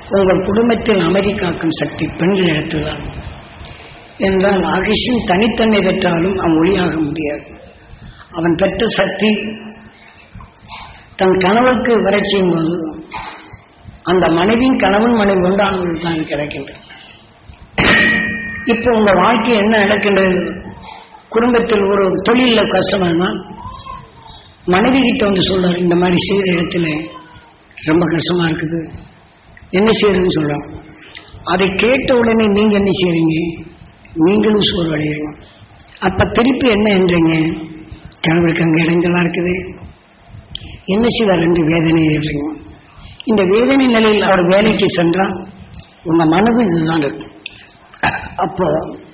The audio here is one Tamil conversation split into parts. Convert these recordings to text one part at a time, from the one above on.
உங்கள் குடும்பத்தில் அமைதி காக்கும் சக்தி பெண்கள் இடத்துதான் என்றால் அகிஷன் தனித்தன்மை பெற்றாலும் அவன் ஒளியாக முடியாது அவன் பெற்ற சக்தி தன் கணவருக்கு வரச் செய்யும் போது அந்த மனைவியின் கணவன் மனைவி ஒன்றானவர்கள் தான் கிடைக்கின்றது இப்போ உங்க வாழ்க்கை என்ன நடக்கின்றது குடும்பத்தில் ஒரு தொழில கஷ்டமானா மனைவி கிட்ட வந்து சொல்றாரு இந்த மாதிரி செய்த இடத்துல ரொம்ப கஷ்டமா இருக்குது என்ன செய்யறதுன்னு சொல்றாங்க அதை கேட்ட உடனே நீங்க என்ன செய்றீங்க நீங்களும் சோறு அடையிறீங்க அப்ப திருப்பி என்ன என்றீங்க கணவருக்கு அங்க இடங்கள்லாம் இருக்குது என்ன செய்வார் என்று வேதனை ஏறுறீங்க இந்த வேதனை நிலையில் அவர் வேலைக்கு சென்றால் உங்க மனது இதுதான் இருக்கும் அப்போ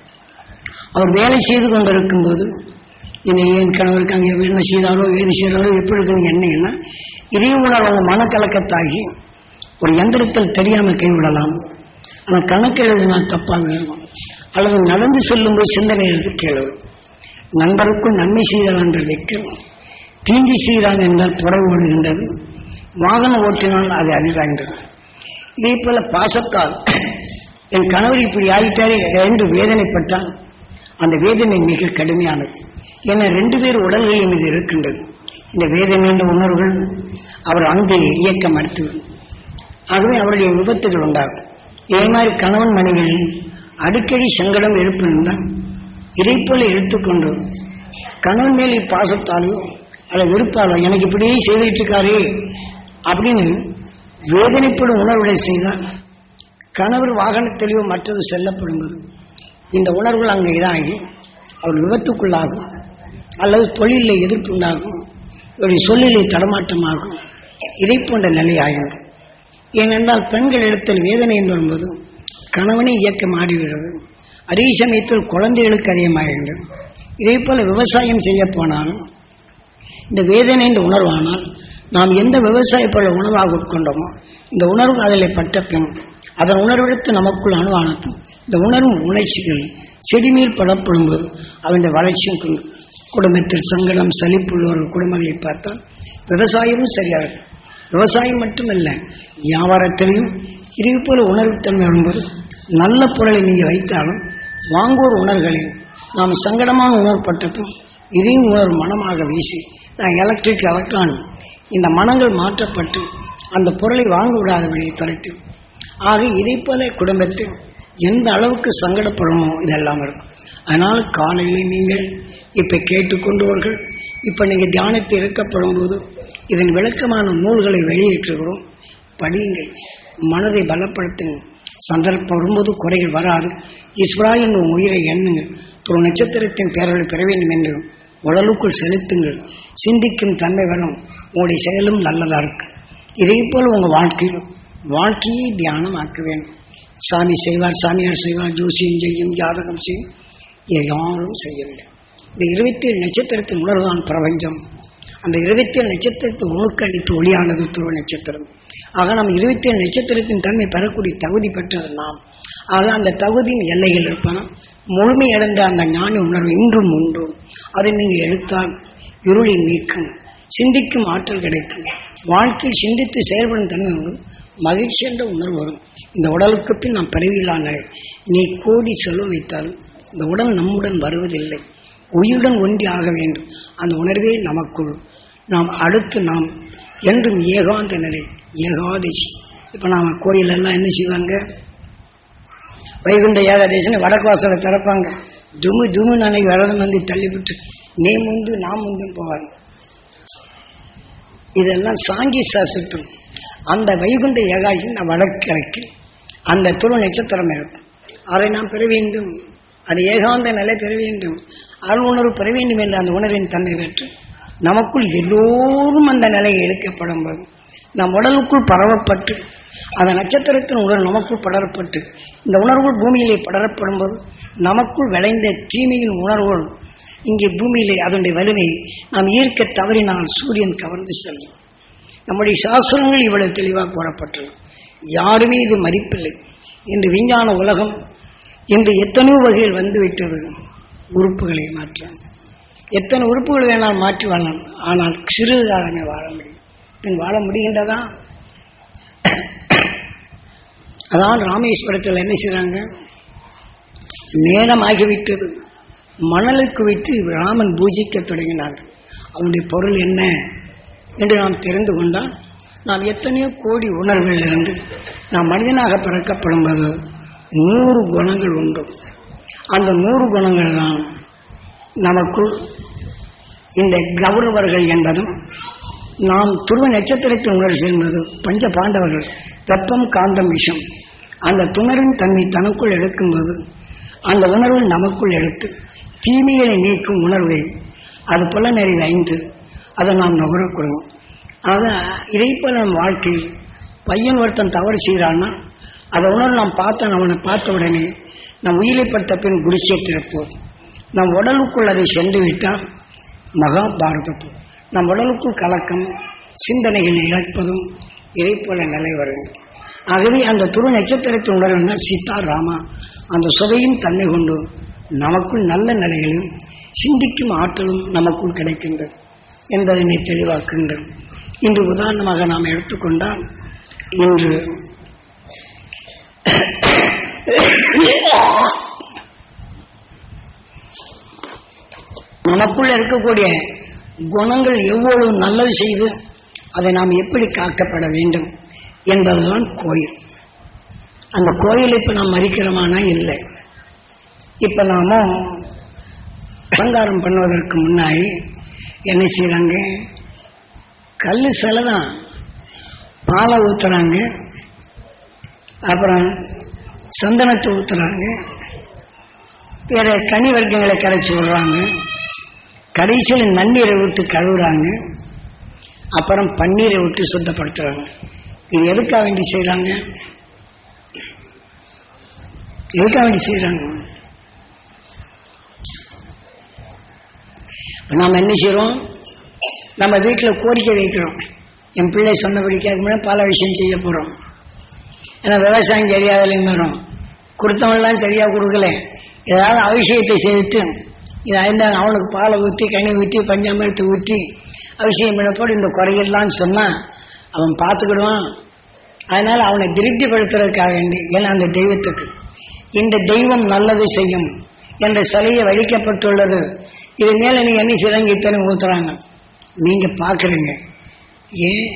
அவர் வேலை செய்து கொண்டிருக்கும் போது என்னை என் கணவருக்கு அங்கே என்ன செய்தாரோ ஏது செய்தாரோ எப்படி இருக்குன்னு என்னன்னா இதே உணர்வு அவங்க மனக்கலக்கத்தாகி ஒரு எந்திரத்தில் தெரியாமல் கைவிடலாம் ஆனால் கணக்கு எழுதினா தப்பாக வேணும் அல்லது நடந்து செல்லும்போது சிந்தனை எடுத்து கேளு நண்பருக்கும் நன்மை செய்கிறான் என்று வைக்கணும் தீங்கி செய்கிறான் என்றால் புற ஓடுகின்றது வாகனம் ஓட்டினால் அது அறிவாகின்றது இதே போல பாசத்தால் என் கணவர் இப்படி ஆகிட்டாரே என்று வேதனைப்பட்டால் அந்த வேதனை மிக கடுமையானது ஏன்னா ரெண்டு பேர் உடல்களின் மீது இருக்கின்றது இந்த வேதனை என்ற உணர்வுகள் அவர் அங்கே இயக்கம் அடுத்துவிடும் ஆகவே அவருடைய விபத்துகள் உண்டாகும் இதே மாதிரி கணவன் மனைவிகள் அடிக்கடி சங்கடம் எழுப்பினால் இதை போல எடுத்துக்கொண்டு கணவன் மேல் பாசத்தாலேயோ அல்லது விருப்பாலோ எனக்கு இப்படியே செய்துட்டு இருக்காரே அப்படின்னு வேதனைப்படும் உணர்வுகளை செய்தால் கணவர் வாகனத்திலேயோ மற்றது செல்லப்படும்போது இந்த உணர்வுகள் அங்கே இதாகி அவர் விபத்துக்குள்ளாகும் அல்லது தொழிலில் எதிர்ப்புண்டாகும் இவருடைய சொல்லிலே தடமாட்டமாகும் இதை போன்ற நிலை ஆகும் ஏனென்றால் பெண்கள் இடத்தில் வேதனை என்று வரும்போது கணவனை இயக்கம் ஆடிவிடுறது அதே சமயத்தில் குழந்தைகளுக்கு அதிகமாகின்றது இதே போல விவசாயம் செய்ய போனாலும் இந்த வேதனை என்ற உணர்வானால் நாம் எந்த விவசாய பொருளை உணவாக உட்கொண்டோமோ இந்த உணர்வு அதில் பட்ட பின் அதன் உணர்வெடுத்து நமக்குள் அணுவானது இந்த உணர்வும் உணர்ச்சிகள் செடிமீர் படப்படும்போது அவனுடைய வளர்ச்சியும் கொண்டு குடும்பத்தில் சங்கடம் சலிப்புள்ளவர்கள் குடும்பங்களை பார்த்தால் விவசாயமும் சரியாக இருக்கும் விவசாயம் மட்டுமல்ல வியாபாரத்திலையும் இதே போல உணர்வுத்தன்மை வரும்போது நல்ல பொருளை நீங்கள் வைத்தாலும் வாங்குவோர் உணர்வுகளில் நாம் சங்கடமான உணர்வுப்பட்டதும் இதையும் உணர்வு மனமாக வீசி நான் எலக்ட்ரிக் எலக்ட்ரான் இந்த மனங்கள் மாற்றப்பட்டு அந்த பொருளை வாங்க விடாதபடி தரட்டு ஆக இதை போல குடும்பத்தில் எந்த அளவுக்கு சங்கடப்படணுமோ இதெல்லாம் இருக்கும் அதனால் காலையில் நீங்கள் இப்போ கேட்டுக்கொண்டவர்கள் இப்போ நீங்கள் தியானத்தை இருக்கப்படும் போது இதன் விளக்கமான நூல்களை வெளியேற்றுகிறோம் படியுங்கள் மனதை பலப்படுத்துங்கள் சந்தர்ப்பம் வரும்போது குறைகள் வராது ஈஸ்வரா என்னும் உயிரை எண்ணுங்கள் ஒரு நட்சத்திரத்தின் பேரலை பெற வேண்டும் என்று உடலுக்குள் செலுத்துங்கள் சிந்திக்கும் தன்மை வரும் உங்களுடைய செயலும் நல்லதா இருக்கு இதே போல் உங்கள் வாழ்க்கையில் வாழ்க்கையை தியானம் ஆக்க வேண்டும் சாமி செய்வார் சாமியார் செய்வார் ஜோசியம் செய்யும் ஜாதகம் செய்யும் யாரும் செய்யவில்லை இந்த இருபத்தி ஏழு நட்சத்திரத்தின் உணர்வுதான் பிரபஞ்சம் அந்த இருபத்தி ஏழு நட்சத்திரத்தை உணவுக்கு அளித்து ஒளியானது துருவ நட்சத்திரம் ஆக நாம் இருபத்தி ஏழு நட்சத்திரத்தின் தன்மை பெறக்கூடிய தகுதி பெற்றது நாம் ஆக அந்த தகுதியின் எல்லைகள் இருப்பான் முழுமையடைந்த அந்த ஞான உணர்வு இன்றும் ஒன்றும் அதை நீங்கள் எடுத்தால் இருளை நீக்கும் சிந்திக்கும் ஆற்றல் கிடைக்கும் வாழ்க்கையில் சிந்தித்து செயல்படும் தன்மை வரும் மகிழ்ச்சி என்ற உணர்வு வரும் இந்த உடலுக்கு பின் நாம் பிறவியிலான நீ கோடி செலவு வைத்தாலும் இந்த உடல் நம்முடன் வருவதில்லை உயிருடன் ஒன்றி ஆக வேண்டும் அந்த உணர்வே நமக்குள் நாம் அடுத்து நாம் என்றும் ஏகாந்த நிலை ஏகாதசி இப்போ நாம் கோயிலெல்லாம் என்ன செய்வாங்க வைகுண்ட ஏகாதசின்னு வடக்கு வாசலை திறப்பாங்க துமு துமு அன்னைக்கு விரதம் வந்து தள்ளிவிட்டு நீ முந்து நான் முந்தும் போவாங்க இதெல்லாம் சாங்கி சாசத்தும் அந்த வைகுண்ட ஏகாதசி நான் வடக்கிழக்கு அந்த துரு நட்சத்திரம் இருக்கும் அதை நாம் பெற வேண்டும் அது ஏகாந்த நிலை பெற வேண்டும் அருள் உணர்வு பெற வேண்டும் என்ற அந்த உணர்வின் தன்மை பெற்று நமக்குள் எல்லோரும் அந்த நிலையை எடுக்கப்படும் போது நம் உடலுக்குள் பரவப்பட்டு அந்த நட்சத்திரத்தின் உடல் நமக்குள் படரப்பட்டு இந்த உணர்வுகள் பூமியிலே படரப்படும் போது நமக்குள் விளைந்த தீமையின் உணர்வுகள் இங்கே பூமியிலே அதனுடைய வலிமை நாம் ஈர்க்க தவறினால் சூரியன் கவர்ந்து செல்லும் நம்முடைய சாஸ்திரங்கள் இவ்வளவு தெளிவாக கூறப்பட்டது யாருமே இது மதிப்பில்லை இன்று விஞ்ஞான உலகம் இன்று எத்தனையோ வகையில் வந்துவிட்டது உறுப்புகளை மாற்ற எத்தனை உறுப்புகள் வேணால் மாற்றி வாழலாம் ஆனால் சிறிது காலமே வாழ முடியும் பின் வாழ முடிகின்றதா அதான் ராமேஸ்வரத்தில் என்ன செய்றாங்க நேரமாகிவிட்டது மணலுக்கு வைத்து ராமன் பூஜிக்க தொடங்கினார் அவனுடைய பொருள் என்ன என்று நாம் தெரிந்து கொண்டால் நாம் எத்தனையோ கோடி உணர்வுகளிலிருந்து நாம் மனிதனாக பிறக்கப்படும் போது நூறு குணங்கள் உண்டு அந்த நூறு குணங்கள் தான் நமக்குள் இந்த கௌரவர்கள் என்பதும் நாம் துருவ நட்சத்திரத்தின் உணர்வு என்பது பஞ்ச பாண்டவர்கள் வெப்பம் காந்தம் விஷம் அந்த துணரின் தன்மை தனக்குள் எடுக்கும்போது அந்த உணர்வு நமக்குள் எடுத்து தீமைகளை நீக்கும் உணர்வை அது புல நெறிவு ஐந்து அதை நாம் நுகரக்கூடும் ஆக இதை போல நம் வாழ்க்கையில் பையன் ஒருத்தன் தவறு செய்கிறான்னா அதை உணர்வு நாம் பார்த்த அவனை பார்த்த உடனே நம் உயிரைப்பட்ட பின் குடிசேற்றிருப்போம் நம் உடலுக்குள் அதை சென்று விட்டால் மகாபாரதத்து நம் உடலுக்குள் கலக்கம் சிந்தனைகள் இழப்பதும் இதை போல நிலை வரும் ஆகவே அந்த துரு நட்சத்திரத்தின் உணர்வு சீதா ராமா அந்த சுவையும் தன்மை கொண்டு நமக்குள் நல்ல நிலைகளும் சிந்திக்கும் ஆற்றலும் நமக்குள் கிடைக்கின்றது என்பதனை தெளிவாக்குகின்றோம் இன்று உதாரணமாக நாம் எடுத்துக்கொண்டால் இன்று நமக்குள்ள இருக்கக்கூடிய குணங்கள் எவ்வளவு நல்லது செய்து அதை நாம் எப்படி காக்கப்பட வேண்டும் என்பதுதான் கோயில் அந்த கோயில் இப்ப நாம் மறிக்கிறோமானா இல்லை இப்ப நாம அலங்காரம் பண்ணுவதற்கு முன்னாடி என்ன செய்யறாங்க கல் சிலை தான் பாலை ஊத்துறாங்க அப்புறம் சந்தனத்தை ஊத்துறாங்க வேற கனி வர்க்கங்களை கரைச்சி விடுறாங்க கடைசியில் நன்னீரை விட்டு கழுவுறாங்க அப்புறம் பன்னீரை விட்டு சுத்தப்படுத்துறாங்க இது எதுக்காக வேண்டி செய்றாங்க எதுக்காக வேண்டி செய்றாங்க இப்ப நாம என்ன செய்றோம் நம்ம வீட்டில் கோரிக்கை வைக்கிறோம் என் பிள்ளை சொன்னபடி கேட்க பல விஷயம் செய்ய போறோம் ஏன்னா விவசாயம் சரியாகலைன்னு வரும் கொடுத்தவங்களாம் சரியா கொடுக்கல ஏதாவது அபிஷேகத்தை செய்துட்டு இது ஐந்தாங்க அவனுக்கு பாலை ஊற்றி கனி ஊற்றி பஞ்சாமிரத்தை ஊற்றி அபிஷேகம் பண்ணப்போடு இந்த குறைகள்லாம் சொன்னா அவன் பார்த்துக்கிடுவான் அதனால அவனை திருப்திப்படுத்துறதுக்காக வேண்டி ஏன்னா அந்த தெய்வத்துக்கு இந்த தெய்வம் நல்லது செய்யும் என்ற சிலையை வழிக்கப்பட்டுள்ளது இது மேல நீங்க என்ன சிறங்கி இத்தனை ஊத்துறாங்க நீங்க பாக்குறீங்க ஏன்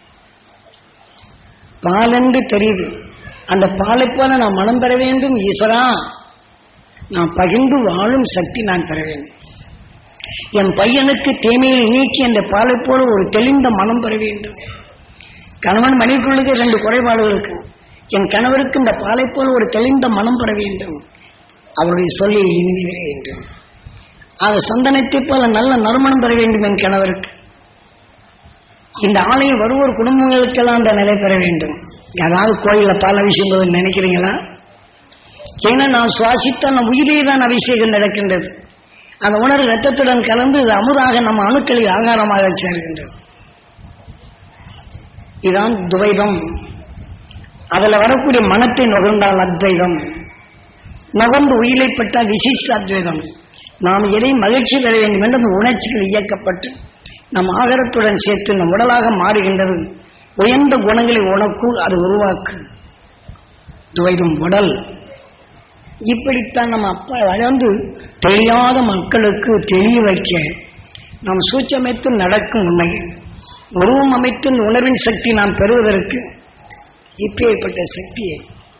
பாலென்று தெரியுது அந்த பாலை போல நான் மனம் பெற வேண்டும் ஈஸ்வரா நான் பகிர்ந்து வாழும் சக்தி நான் பெற வேண்டும் என் பையனுக்கு தீமையை நீக்கி அந்த பாலை போல ஒரு தெளிந்த மனம் பெற வேண்டும் கணவன் மனைவிக்குள்ளுக்கு ரெண்டு குறைபாடுகள் இருக்கு என் கணவருக்கு இந்த பாலை போல ஒரு தெளிந்த மனம் பெற வேண்டும் அவருடைய சொல்லி இனிமை வர வேண்டும் அது சந்தனத்தை போல நல்ல நறுமணம் பெற வேண்டும் என் கணவருக்கு இந்த ஆலயம் வருவோர் குடும்பங்களுக்கெல்லாம் அந்த நிலை பெற வேண்டும் யாராவது கோயில பால் அபிஷேகம் நினைக்கிறீங்களா ஏன்னா நான் சுவாசித்த நம் உயிரே தான் அபிஷேகம் நடக்கின்றது அந்த உணர்வு ரத்தத்துடன் கலந்து இது அமுதாக நம்ம அணுக்களில் ஆகாரமாக சேர்கின்றது இதுதான் துவைதம் அதுல வரக்கூடிய மனத்தை நுகர்ந்தால் அத்வைதம் நுகர்ந்து உயிரைப்பட்டால் விசிஷ்ட அத்வைதம் நாம் எதை மகிழ்ச்சி பெற வேண்டும் என்று அந்த உணர்ச்சிகள் இயக்கப்பட்டு நம் ஆகாரத்துடன் சேர்த்து நம் உடலாக மாறுகின்றது உயர்ந்த குணங்களை உனக்குள் அது உருவாக்கு துவைதும் உடல் இப்படித்தான் நம்ம அப்பா வளர்ந்து தெரியாத மக்களுக்கு தெரிய வைக்க நாம் சூச்சமைத்து நடக்கும் உண்மை உருவம் அமைத்து இந்த உணர்வின் சக்தி நாம் பெறுவதற்கு இப்பேற்பட்ட சக்தியை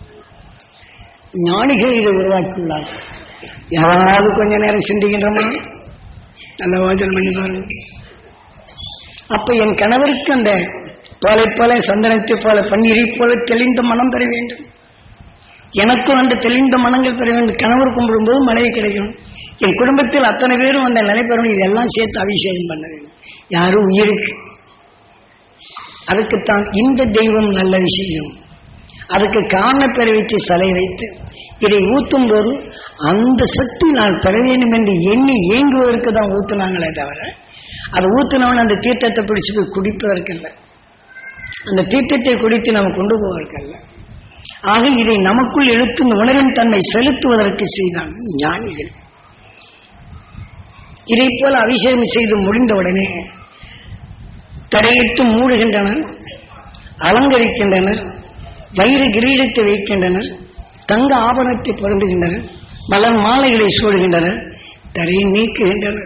ஞானிகள் இதை உருவாக்கியுள்ளார் யாராவது கொஞ்ச நேரம் சிந்திக்கின்றோமா நல்ல வாஜல் பண்ணி பாருங்க அப்ப என் கணவருக்கு அந்த பாலை போல சந்தனத்தை போல பன்னீரை போல தெளிந்த மனம் பெற வேண்டும் எனக்கும் அந்த தெளிந்த மனங்கள் பெற வேண்டும் கணவர் கும்பிடும்போது மனைவி கிடைக்கும் என் குடும்பத்தில் அத்தனை பேரும் அந்த நிலை பெறணும் இதெல்லாம் சேர்த்து அபிஷேகம் பண்ண வேண்டும் யாரும் உயிருக்கு அதுக்குத்தான் இந்த தெய்வம் நல்ல விஷயம் அதுக்கு காரணப்பெற வைத்து சிலை வைத்து இதை ஊத்தும் போது அந்த சக்தி நான் பெற வேண்டும் என்று எண்ணி ஏங்குவதற்கு தான் ஊத்துனாங்களே தவிர அதை ஊத்தினவன் அந்த தீர்த்தத்தை பிடிச்சு போய் குடிப்பதற்கல்ல அந்த தீர்த்தத்தை குடித்து நாம் கொண்டு போவதற்கல்ல ஆக இதை நமக்குள் எடுத்து இந்த உணர்வின் தன்மை செலுத்துவதற்கு செய்தான் ஞானிகள் இதை போல அபிஷேகம் செய்து முடிந்தவுடனே தடையிட்டு மூடுகின்றனர் அலங்கரிக்கின்றனர் வைர கிரீடத்தை வைக்கின்றனர் தங்க ஆபரணத்தை பொருந்துகின்றனர் மலர் மாலைகளை சூடுகின்றனர் தரையை நீக்குகின்றனர்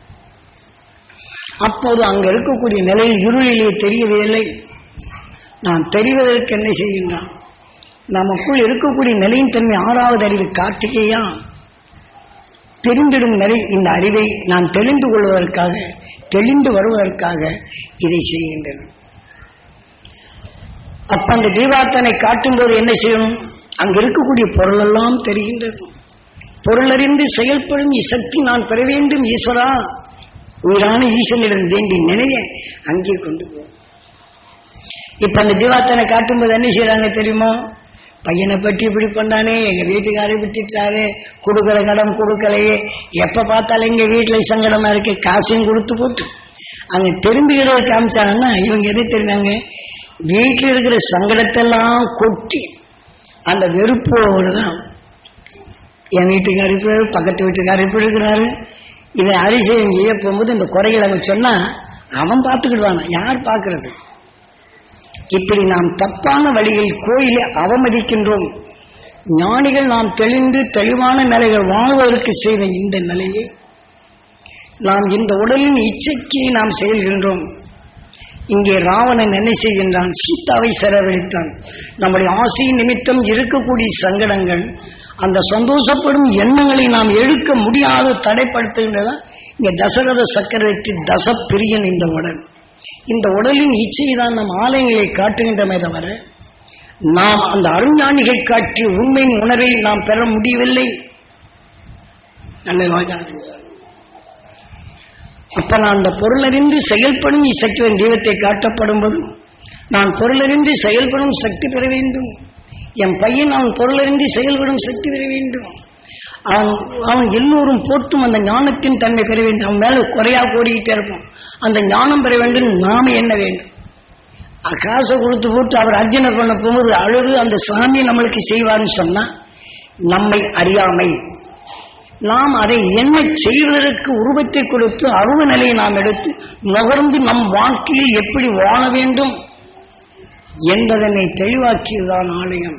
அப்போது அங்கு இருக்கக்கூடிய நிலையில் இருளிலே தெரியவில்லை நாம் தெரிவதற்கு என்ன செய்கின்றான் நமக்குள் இருக்கக்கூடிய நிலையின் தன்மை ஆறாவது அறிவு கார்த்திகையா தெரிந்திடும் நிலை இந்த அறிவை நான் தெரிந்து கொள்வதற்காக தெளிந்து வருவதற்காக இதை செய்கின்றன அப்ப அந்த தீபாத்தனை காட்டும்போது என்ன செய்யணும் அங்க இருக்கக்கூடிய பொருளெல்லாம் தெரிகின்றது பொருளறிந்து செயல்படும் இசக்தி நான் பெற வேண்டும் ஈஸ்வரா உயிரான ஈசனிடம் வேண்டி நினைய அங்கே கொண்டு போ இப்ப அந்த தீபாத்தனை காட்டும்போது என்ன செய்யறாங்க தெரியுமா பையனை பற்றி இப்படி பண்ணானே எங்க வீட்டுக்காரை விட்டுட்டாரு கொடுக்கற கடன் கொடுக்கலையே எப்ப பார்த்தாலும் எங்க வீட்டுல சங்கடமா இருக்கு காசையும் கொடுத்து போட்டு அங்க தெரிஞ்சுக்கிறத காமிச்சாங்கன்னா இவங்க எதை தெரிஞ்சாங்க வீட்டில் இருக்கிற சங்கடத்தெல்லாம் கொட்டி அந்த வெறுப்போடு தான் என் வீட்டுக்காரர் இப்படி பக்கத்து வீட்டுக்காரர் இப்படி இருக்கிறாரு இதை அரிசியம் செய்ய போகும்போது இந்த குறைகளை அவன் சொன்னா அவன் பார்த்துக்கிடுவானா யார் பார்க்கறது இப்படி நாம் தப்பான வழியில் கோயிலை அவமதிக்கின்றோம் ஞானிகள் நாம் தெளிந்து தெளிவான நிலைகள் வாழ்வதற்கு செய்த இந்த நிலையை நாம் இந்த உடலின் இச்சைக்கு நாம் செயல்கின்றோம் இங்கே ராவணன் என்ன செய்கின்றான் சீதாவை செலவழித்தான் நம்முடைய ஆசை நிமித்தம் இருக்கக்கூடிய சங்கடங்கள் அந்த சந்தோஷப்படும் எண்ணங்களை நாம் எடுக்க முடியாத தடைப்படுத்துகின்றதா இங்க தசரத சக்கரவர்த்தி தசப்பிரியன் இந்த உடல் இந்த உடலின் இச்சையை தான் நம் ஆலயங்களை காட்டுகின்றமே தவிர நாம் அந்த அருஞானிகள் காட்டிய உண்மையின் உணர்வை நாம் பெற முடியவில்லை நல்ல வாஜானது அப்ப நான் அந்த பொருளறிந்து செயல்படும் இசைக்குவன் தெய்வத்தை காட்டப்படும் போது நான் பொருளறிந்து செயல்படும் சக்தி பெற வேண்டும் என் பையன் அவன் பொருளறிந்து செயல்படும் சக்தி பெற வேண்டும் அவன் அவன் எல்லோரும் போட்டும் அந்த ஞானத்தின் தன்மை பெற வேண்டும் அவன் மேல குறையா கோரிக்கிட்டே இருப்பான் அந்த ஞானம் பெற வேண்டும் நாம என்ன வேண்டும் அஹ் காசை கொடுத்து போட்டு அவர் அர்ஜுனை பண்ண போகும்போது அழுது அந்த சாமி நம்மளுக்கு செய்வார்னு சொன்னா நம்மை அறியாமை நாம் அதை என்ன செய்வதற்கு உருவத்தை கொடுத்து அருவ நிலையை நாம் எடுத்து நுகர்ந்து நம் வாழ்க்கையில் எப்படி வாழ வேண்டும் என்பதனை தெளிவாக்கியதுதான் ஆலயம்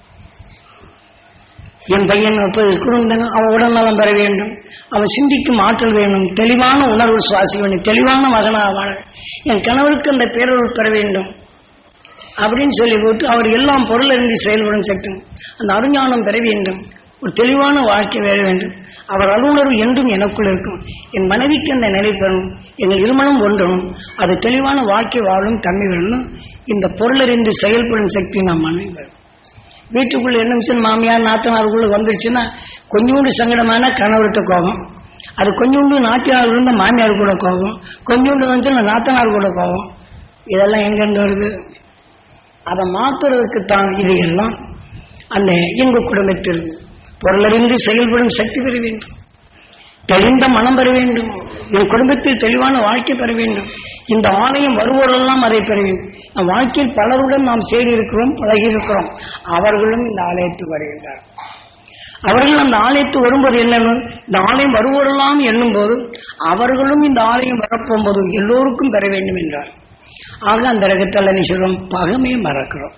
என் பையன் அப்படி குடும்பம் அவன் உடல்நலம் பெற வேண்டும் அவன் சிந்திக்கும் ஆற்றல் வேணும் தெளிவான உணர்வு சுவாசிக்க வேண்டும் தெளிவான மகனாக வாழ என் கணவருக்கு அந்த பேரொருள் பெற வேண்டும் அப்படின்னு சொல்லி போட்டு அவர் எல்லாம் பொருள் அறிந்து செயல்படும் சக்தி அந்த அருஞானம் பெற வேண்டும் ஒரு தெளிவான வாழ்க்கை வேற வேண்டும் அவர் அலுவலர் என்றும் எனக்குள் இருக்கும் என் மனைவிக்கு அந்த நிலை பெறணும் எங்கள் இருமணம் ஒன்றணும் அது தெளிவான வாழ்க்கை வாழும் தன்மை வரணும் இந்த பொருளறிந்து செயல்படும் சக்தி நாம் மனைவி பெறணும் வீட்டுக்குள்ள என்ன மிஷன் மாமியார் நாத்தனாருக்குள்ள வந்துருச்சுன்னா கொஞ்சோண்டு சங்கடமான கணவர்கிட்ட கோபம் அது கொஞ்சோண்டு நாட்டினார் இருந்த மாமியார் கூட கோபம் கொஞ்சோண்டு வந்துச்சுன்னா நாத்தனார் கூட கோபம் இதெல்லாம் எங்கேருந்து வருது அதை மாத்துறதுக்கு தான் இது எல்லாம் அந்த எங்க குடும்பத்தில் பொருளறிந்து செயல்படும் சக்தி பெற வேண்டும் தெளிந்த மனம் பெற வேண்டும் என் குடும்பத்தில் தெளிவான வாழ்க்கை பெற வேண்டும் இந்த ஆலயம் வருவோரெல்லாம் அதை பெற வேண்டும் நம் வாழ்க்கையில் பலருடன் நாம் சேரி இருக்கிறோம் பழகி இருக்கிறோம் அவர்களும் இந்த ஆலயத்துக்கு வருகின்றார் அவர்கள் அந்த ஆலயத்துக்கு வரும்போது என்னன்னு இந்த ஆலயம் வருவோரெல்லாம் எண்ணும் போது அவர்களும் இந்த ஆலயம் வரப்போகும்போது எல்லோருக்கும் பெற வேண்டும் என்றார் ஆக அந்த ரகத்தில் என்ன சொல்றோம் பகமே மறக்கிறோம்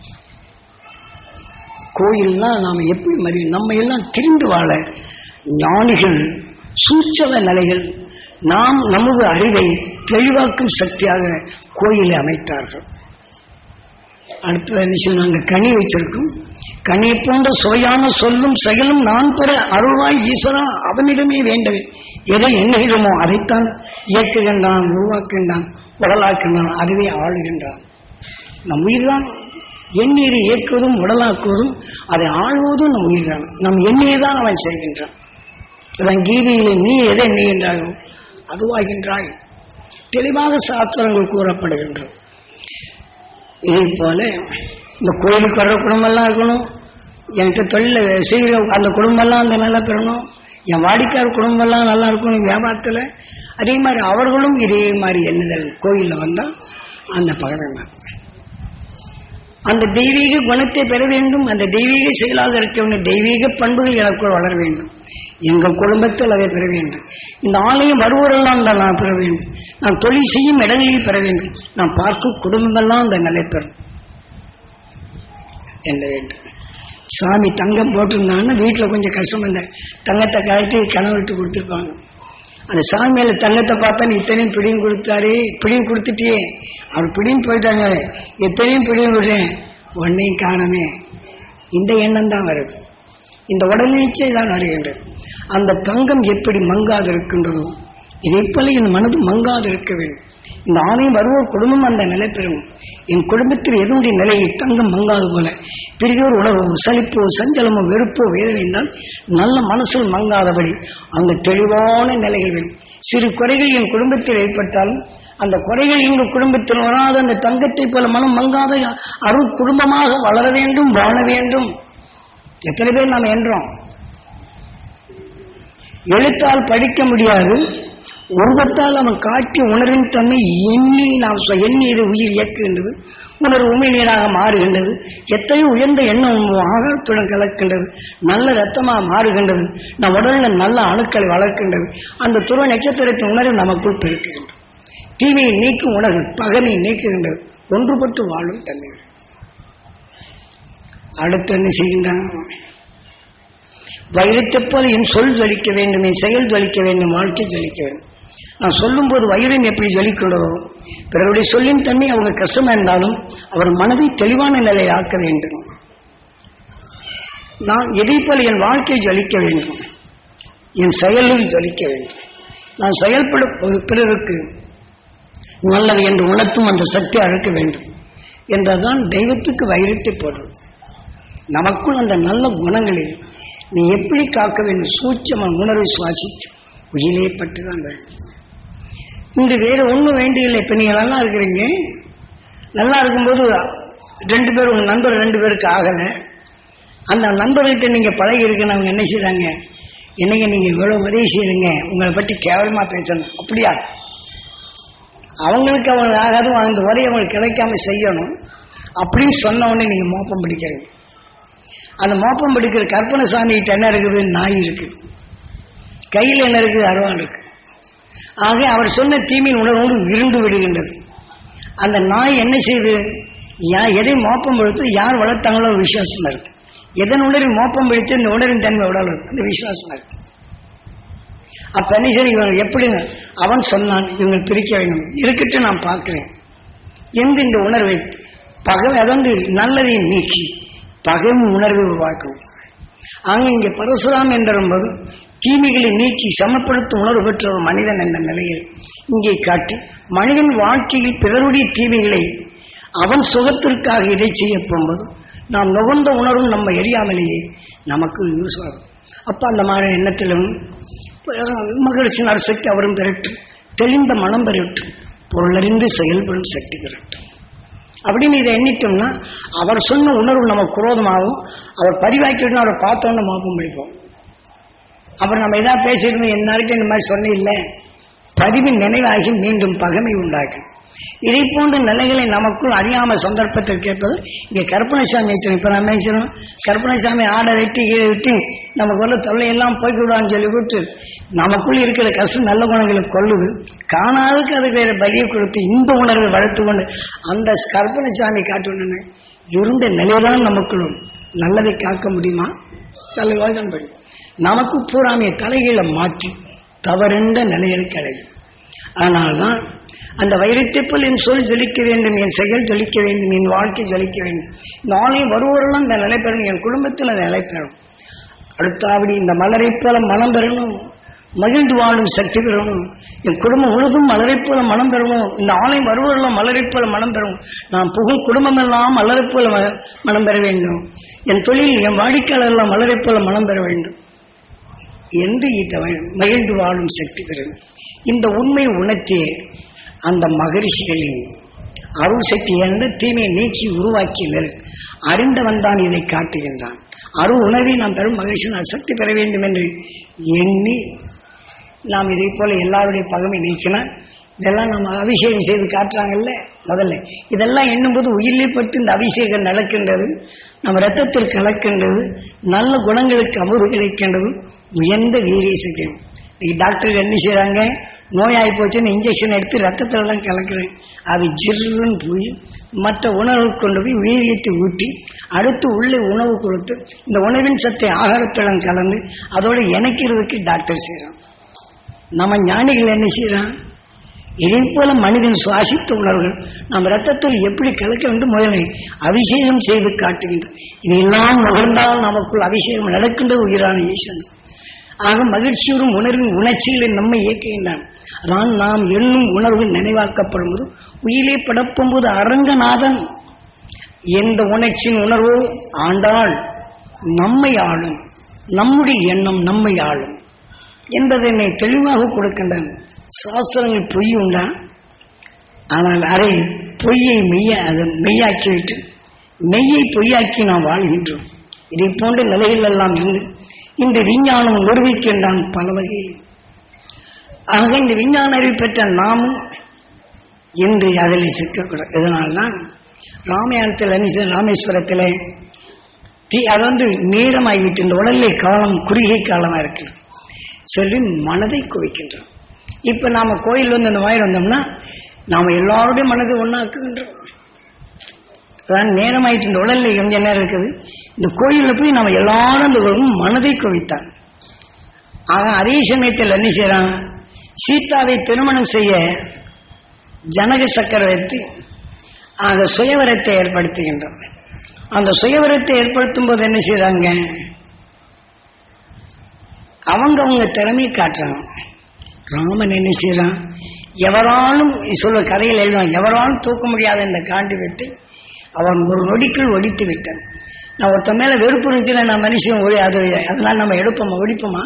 கோயில்னா நாம் எப்படி மறி நம்ம எல்லாம் திரிந்து வாழ ஞானிகள் சூட்சம நிலைகள் நாம் நமது அறிவை தெளிவாக்கும் சக்தியாக கோயிலை அமைத்தார்கள் அடுத்தது என்ன சொன்னாங்க கனி வச்சிருக்கும் கனி போன்ற சுவையான சொல்லும் செயலும் நான் பெற அருள்வாய் ஈஸ்வரா அவனிடமே வேண்டவே எதை எண்ணுகிறோமோ அதைத்தான் இயக்குகின்றான் உருவாக்குகின்றான் உடலாக்குகின்றான் அறிவை ஆளுகின்றான் நம் உயிர்தான் எண்ணீரை இயக்குவதும் உடலாக்குவதும் அதை ஆழ்வதும் நம் உயிர்தான் நம் எண்ணியை தான் அவன் செய்கின்றான் அதன் கீதையிலே நீ எதை எண்ணுகின்றாயோ அதுவாகின்றாய் தெளிவாக சாஸ்திரங்கள் கூறப்படுகின்றது இதே போல இந்த கோயிலுக்கு வர்ற குடும்பம்லாம் இருக்கணும் என்கிட்ட தொழில செய்கிற அந்த குடும்பம்லாம் அந்த நல்லா பெறணும் என் வாடிக்கையார் குடும்பம்லாம் நல்லா இருக்கணும் வியாபாரத்தில் அதே மாதிரி அவர்களும் இதே மாதிரி எண்ணுதல் கோயிலில் வந்தால் அந்த பகவான் அந்த தெய்வீக குணத்தை பெற வேண்டும் அந்த தெய்வீக செயலாக இருக்க வேண்டும் தெய்வீக பண்புகள் எனக்குள் வளர வேண்டும் எங்கள் குடும்பத்தில் அதை பெற வேண்டும் இந்த ஆலயம் வருவோரெல்லாம் தான் நான் பெற வேண்டும் நான் தொழில் செய்யும் இடங்களில் பெற வேண்டும் நான் பார்க்கும் குடும்பமெல்லாம் அந்த நிலை பெறும் என்ன வேண்டும் சாமி தங்கம் போட்டிருந்தாங்கன்னா வீட்டில் கொஞ்சம் கஷ்டம் இந்த தங்கத்தை கழட்டி கணவர்கிட்ட கொடுத்துருப்பாங்க அந்த சாமியில தங்கத்தை பார்த்தா நீ இத்தனையும் பிடியும் கொடுத்தாரு பிடியும் கொடுத்துட்டியே அவர் பிடியும் போயிட்டாங்க எத்தனையும் பிடியும் கொடுத்தேன் ஒன்னையும் காணமே இந்த எண்ணம் தான் வருது இந்த உடல் நீச்சை தான் வருகின்றது அந்த தங்கம் எப்படி மங்காது இருக்கின்றதோ இதை போல என் மனது மங்காது இருக்க வேண்டும் இந்த ஆணையம் வருவோர் குடும்பம் அந்த நிலை பெறும் என் குடும்பத்தில் எதனுடைய நிலையை தங்கம் மங்காது போல பெரியோர் உணர்வோ சலிப்போ சஞ்சலமோ வெறுப்போ வேதனை இருந்தால் நல்ல மனசில் மங்காதபடி அந்த தெளிவான நிலைகள் வேணும் சிறு குறைகள் என் குடும்பத்தில் ஏற்பட்டாலும் அந்த குறைகள் எங்கள் குடும்பத்தில் வராத அந்த தங்கத்தை போல மனம் மங்காத அருள் குடும்பமாக வளர வேண்டும் வாழ வேண்டும் எத்தனை பேர் நாம் என்றோம் எழுத்தால் படிக்க முடியாது உருவத்தால் அவன் காட்டி உணர்வின் தன்மை எண்ணி நாம் சொ- எண்ணி இது உயிர் இயக்குகின்றது உணர்வு உமிழ்நீராக மாறுகின்றது எத்தனையோ உயர்ந்த எண்ணம் ஆகாரத்துடன் கலக்கின்றது நல்ல ரத்தமாக மாறுகின்றது நம் உடலில் நல்ல அணுக்களை வளர்க்கின்றது அந்த துருவ நட்சத்திரத்தின் உணர்வு நமக்குள் பெருக்குகின்றது தீமையை நீக்கும் உணர்வு பகமையை நீக்குகின்றது ஒன்றுபட்டு வாழும் தன்மை அடுத்து என்ன செய்கின்றான் வைரத்தைப் போல என் சொல் ஜொலிக்க வேண்டும் என் செயல் ஜொலிக்க வேண்டும் வாழ்க்கை ஜொலிக்க வேண்டும் நான் சொல்லும்போது வயிறும் எப்படி ஜொலிக்கிறதோ பிறருடைய சொல்லின் தன்மை அவங்க கஷ்டமா இருந்தாலும் அவர் மனதை தெளிவான நிலையை ஆக்க வேண்டும் நான் எதை போல என் வாழ்க்கை ஜொலிக்க வேண்டும் என் செயலில் ஜொலிக்க வேண்டும் நான் செயல்படும் போது பிறருக்கு நல்லது என்று உணர்த்தும் அந்த சக்தி அழைக்க வேண்டும் என்றதான் தெய்வத்துக்கு வைரத்தை போடுறது நமக்குள் அந்த நல்ல குணங்களில் நீ எப்படி காக்க வேண்டும் சூட்சம உணர்வை சுவாசித்து உயிலே பட்டுதான் வேண்டும் இன்று வேறு ஒன்றும் வேண்டியில்லை இப்போ நீங்கள் நல்லா இருக்கிறீங்க நல்லா இருக்கும்போது ரெண்டு பேர் உங்கள் நண்பர் ரெண்டு பேருக்கு ஆகலை அந்த நண்பர்கிட்ட நீங்கள் பழகி இருக்குன்னு அவங்க என்ன செய்கிறாங்க என்னங்க நீங்கள் இவ்வளோ உதவி செய்யுங்க உங்களை பற்றி கேவலமாக பேசணும் அப்படியா அவங்களுக்கு அவங்க ஆகாது அந்த உதவி அவங்களுக்கு கிடைக்காம செய்யணும் அப்படின்னு சொன்ன உடனே நீங்கள் மோப்பம் பிடிக்கிறீங்க அந்த மோப்பம் பிடிக்கிற கற்பனை சாமி கிட்ட என்ன இருக்குது நாய் இருக்குது கையில் என்ன இருக்குது அருவாள் இருக்கு ஆக அவர் சொன்ன தீமையின் உணர்வோடு விருந்து விடுகின்றது அந்த நாய் என்ன செய்யுது யா எதை மோப்பம் பிடித்து யார் வளர்த்தாங்களோ ஒரு விசுவாசமா இருக்கு எதன் உணரின் மோப்பம் பிடித்து இந்த உணரின் தன்மை உடல் இருக்கு அந்த விசுவாசமா இருக்கு அப்ப என்ன செய்ய இவங்க எப்படி அவன் சொன்னான் இவங்க பிரிக்க வேண்டும் இருக்கட்டும் நான் பார்க்கிறேன் எந்த இந்த உணர்வை பகவை அதாவது நல்லதை நீக்கி பகைமை உணர்வை உருவாக்கும் ஆக இங்கே பரசுராம் என்றும்போது தீமைகளை நீக்கி சமப்படுத்தும் உணர்வு பெற்ற ஒரு மனிதன் என்ற நிலையில் இங்கே காட்டி மனிதன் வாழ்க்கையில் பிறருடைய தீமைகளை அவன் சுகத்திற்காக இதை செய்ய போகும்போது நாம் நுகர்ந்த உணர்வும் நம்ம எரியாமலேயே நமக்கு யூஸ் ஆகும் அப்போ அந்த மாதிரி எண்ணத்திலும் மகிழ்ச்சி அரசுக்கு அவரும் பெறட்டும் தெளிந்த மனம் பெறட்டும் பொருளறிந்து செயல்படும் சக்தி பெறட்டும் அப்படின்னு இதை எண்ணிட்டோம்னா அவர் சொன்ன உணர்வு நம்ம குரோதமாகவும் அவர் பதிவாக்கிட்டு அவரை பார்த்தோன்னு மோப்பம் பிடிப்போம் அப்புறம் நம்ம எதாவது பேசியிருந்தோம் என்னாருக்கு இந்த மாதிரி சொன்ன இல்லை பதிவின் நினைவாகி மீண்டும் பகமை உண்டாகும் இதை போன்ற நிலைகளை நமக்குள் அறியாம சந்தர்ப்பத்தில் கேட்பது இங்கே கற்பனைசாமி இப்போ நம்ம பேசுகிறோம் கற்பனைசாமி ஆடை வெட்டி கீழே விட்டு நமக்குள்ள தொல்லையெல்லாம் போய்விடுவான்னு சொல்லி விட்டு நமக்குள் இருக்கிற கஷ்டம் நல்ல குணங்களை கொள்ளுது காணாததுக்கு அது வேற பலியை கொடுத்து இந்த உணர்வை வளர்த்து கொண்டு அந்த கற்பனைசாமி காட்டுன்னு இருந்த நிலையில்தான் நமக்குள்ளும் நல்லதை காக்க முடியுமா நல்லதாக தான் படியும் நமக்கு பூராமையை தலைகீழ மாற்றி தவறென்ற நிலையில் கிடைக்கும் ஆனால்தான் அந்த வைரத்தைப்போல் என் சொல் ஜொலிக்க வேண்டும் என் செயல் ஜொலிக்க வேண்டும் என் வாழ்க்கை ஜொலிக்க வேண்டும் நாளை வருவோரெல்லாம் இந்த நிலை பெறணும் என் குடும்பத்தில் அந்த நிலை பெறணும் அடுத்தாபடி இந்த மலரை போல மனம் பெறணும் மகிழ்ந்து வாழும் சக்தி பெறணும் என் குடும்பம் முழுதும் மலரை போல மனம் பெறணும் இந்த ஆலை வருவோரெல்லாம் மலரை போல மனம் பெறணும் நான் புகழ் குடும்பம் எல்லாம் மலரை போல ம- மனம் பெற வேண்டும் என் தொழில் என் வாடிக்கையாளர் எல்லாம் மலரை போல மனம் பெற வேண்டும் என்று இந்த மகிழ்ந்து வாழும் சக்தி பெறும் இந்த உண்மை உணர்த்திய அந்த மகரிஷிகளின் அருள் சக்தி என்ற தீமையை நீக்கி உருவாக்கினர் அறிந்தவன் தான் இதை காட்டுகின்றான் அருள் உணர்வை நாம் பெறும் மகிழ்ச்சி நான் சக்தி பெற வேண்டும் என்று எண்ணி நாம் இதை போல எல்லாருடைய பகமை நீக்கினால் இதெல்லாம் நம்ம அபிஷேகம் செய்து காட்டுறாங்கல்ல முதல்ல இதெல்லாம் எண்ணும்போது உயிரிலே பட்டு இந்த அபிஷேகம் நடக்கின்றது நம்ம ரத்தத்தில் கலக்கின்றது நல்ல குணங்களுக்கு அமுது கிடைக்கின்றது உயர்ந்த வீரிய சக்தி இன்னைக்கு டாக்டர் என்ன செய்றாங்க நோயாகி போச்சுன்னு இன்ஜெக்ஷன் எடுத்து ரத்தத்துல தான் கலக்குறேன் அது ஜில்லுன்னு போய் மற்ற உணவு கொண்டு போய் வீரியத்தை ஊட்டி அடுத்து உள்ளே உணவு கொடுத்து இந்த உணவின் சத்தை ஆகாரத்துடன் கலந்து அதோட இணைக்கிறதுக்கு டாக்டர் செய்கிறான் நம்ம ஞானிகள் என்ன செய்யறான் இதே போல மனிதன் சுவாசித்த உணர்வுகள் நம்ம ரத்தத்தில் எப்படி கலக்க வேண்டும் முதலில் அபிஷேகம் செய்து காட்டுகின்றோம் இதெல்லாம் நுகர்ந்தால் நமக்குள் அபிஷேகம் நடக்கின்றது உயிரான ஈசன் ஆக மகிழ்ச்சியோடும் உணர்வின் உணர்ச்சியில் நம்மை இயக்குகின்றான் அதான் நாம் எண்ணும் உணர்வு நினைவாக்கப்படும் போது உயிலே படப்பும் போது அரங்கநாதன் எந்த உணர்ச்சியின் உணர்வோ ஆண்டாள் நம்மை ஆளும் நம்முடைய எண்ணம் நம்மை ஆளும் என்பதை என்னை தெளிவாக கொடுக்கின்றன சாஸ்திரங்கள் பொய் உண்டா ஆனால் அதை பொய்யை மெய்ய அதை மெய்யாக்கிவிட்டு மெய்யை பொய்யாக்கி நாம் வாழ்கின்றோம் இதை போன்ற நிலைகள் எல்லாம் இருந்து இந்த விஞ்ஞானம் நிரூபிக்கின்றான் பல வகையில் ஆக இந்த விஞ்ஞான அறிவு பெற்ற நாமும் இன்று அதில் சிக்கக்கூடாது இதனால்தான் ராமாயணத்தில் என்ன செய்ய- ராமேஸ்வரத்தில் தீ அது வந்து நேரமாகிவிட்டு இந்த உடலிலே காலம் குறுகிய காலமா இருக்கு சொல்லி மனதை குவிக்கின்றோம் இப்ப நாம கோயில் வந்து அந்த மாதிரி வந்தோம்னா நாம எல்லாருடைய மனதை ஒண்ணாக்குகின்றோம் அதான் நேரமாயிட்டு இந்த உடல்ல கொஞ்ச நேரம் இருக்குது இந்த கோயில்ல போய் நாம எல்லாரும் அந்த ஒரு மனதை குவித்தான் ஆக அதே சமயத்தில் என்ன செய்யறான் சீதாவை திருமணம் செய்ய ஜனக சக்கரவர்த்தி ஆக சுயவரத்தை ஏற்படுத்துகின்றான் அந்த சுயவரத்தை ஏற்படுத்தும் போது என்ன செய்றாங்க அவங்க அவங்க திறமை காட்டுறாங்க ராமன் என்ன செய்யறான் எவராலும் சொல்ல கதையில் எழுதுவான் எவராலும் தூக்க முடியாத இந்த காண்டிவத்தை அவன் ஒரு நொடிக்குள் ஒடித்து விட்டான் நான் ஒருத்த மேல வெறுப்பு இருந்துச்சுன்னா நான் மனுஷன் ஒளி அது அதனால நம்ம எடுப்போமா ஒடிப்போமா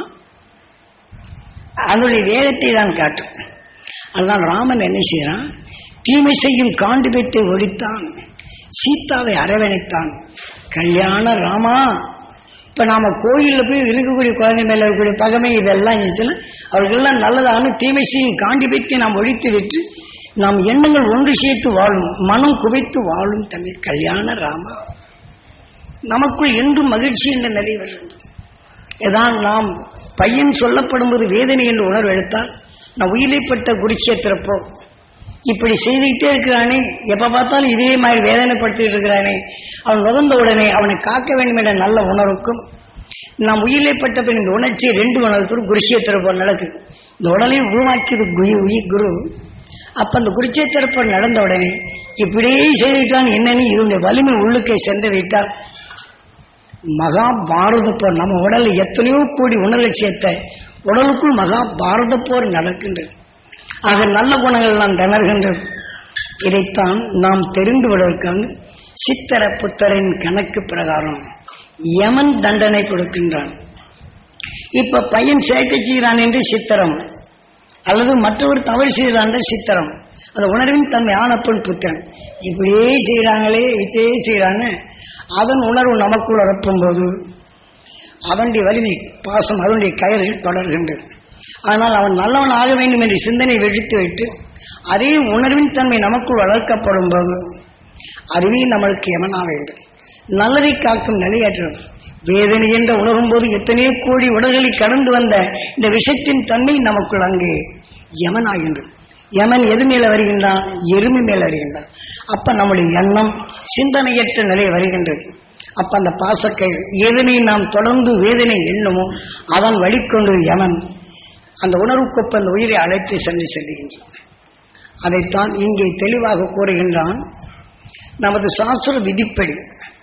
அதனுடைய வேகத்தை தான் காட்டும் அதுதான் ராமன் என்ன செய்யறான் தீமை செய்யும் காண்டிபத்தை ஒழித்தான் சீதாவை அரவணைத்தான் கல்யாண ராமா இப்ப நாம கோயில்ல போய் இருக்கக்கூடிய குழந்தை மேல இருக்கக்கூடிய பகமை இதெல்லாம் இருந்துச்சுன்னா அவர்களெல்லாம் நல்லதான தீமை செய்யும் காண்டிபத்தை நாம் ஒழித்து விட்டு நாம் எண்ணங்கள் ஒன்று சேர்த்து வாழும் மனம் குவைத்து வாழும் தமிழ் கல்யாண ராமா நமக்குள் என்றும் மகிழ்ச்சி என்ற நிலை வருகின்றது இதான் நாம் பையன் சொல்லப்படும் போது வேதனை என்று உணர்வு எடுத்தால் நான் உயிரைப்பட்ட குருட்சேத்திரப்போ இப்படி செய்துக்கிட்டே இருக்கிறானே எப்ப பார்த்தாலும் இதே மாதிரி வேதனைப்படுத்திட்டு இருக்கிறானே அவன் நுகர்ந்த உடனே அவனை காக்க வேண்டும் என்ற நல்ல உணர்வுக்கும் நாம் உயிரிழப்பட்ட பின் இந்த உணர்ச்சி ரெண்டு உணர்வுக்கும் குருஷேத்திரப்போ நடக்குது இந்த உடலை உருவாக்கியது குரு உயிர் குரு அப்ப அந்த குருச்சேத்திரப்போ நடந்த உடனே இப்படியே செய்துட்டான் என்னன்னு இதனுடைய வலிமை உள்ளுக்கே சென்று விட்டால் மகா பாரத போர் நம்ம உடல்ல எத்தனையோ கோடி உணர்வு சேர்த்த உடலுக்குள் மகா பாரத போர் நடக்கின்றது ஆக நல்ல குணங்கள் நாம் திணறுகின்றது இதைத்தான் நாம் தெரிந்து விடுவதற்காக சித்தர புத்தரின் கணக்கு பிரகாரம் யமன் தண்டனை கொடுக்கின்றான் இப்ப பையன் சேர்க்கை செய்கிறான் என்று சித்திரம் அல்லது மற்றவர் தவறு செய்கிறான் என்று சித்திரம் அந்த உணர்வின் தன்மை ஆனப்பன் புத்தன் இப்படியே செய்கிறாங்களே இப்படியே செய்கிறாங்க அதன் உணர்வு நமக்குள் வரப்பும் போது அவனுடைய வலிமை பாசம் அதனுடைய கயல்கள் தொடர்கின்றது ஆனால் அவன் நல்லவன் ஆக வேண்டும் என்று சிந்தனை வெடித்து வைத்து அதே உணர்வின் தன்மை நமக்குள் வளர்க்கப்படும் போது அதுவே நம்மளுக்கு எமனா வேண்டும் நல்லதை காக்கும் நிலையற்றம் வேதனை என்ற உணரும் போது எத்தனையோ கோடி உடல்களை கடந்து வந்த இந்த விஷத்தின் தன்மை நமக்குள் அங்கே யமனாகின்றது யமன் எது மேல வருகின்றான் எருமை மேல வருகின்றான் அப்ப நம்முடைய எண்ணம் சிந்தனையற்ற நிலை வருகின்றது அப்ப அந்த பாசக்கை எதனை நாம் தொடர்ந்து வேதனை எண்ணுமோ அவன் வழிகொண்டு யமன் அந்த உணர்வுக்கொப்ப அந்த உயிரை அழைத்து சென்று செல்லுகின்றான் அதைத்தான் இங்கே தெளிவாக கூறுகின்றான் நமது சாஸ்திர விதிப்படி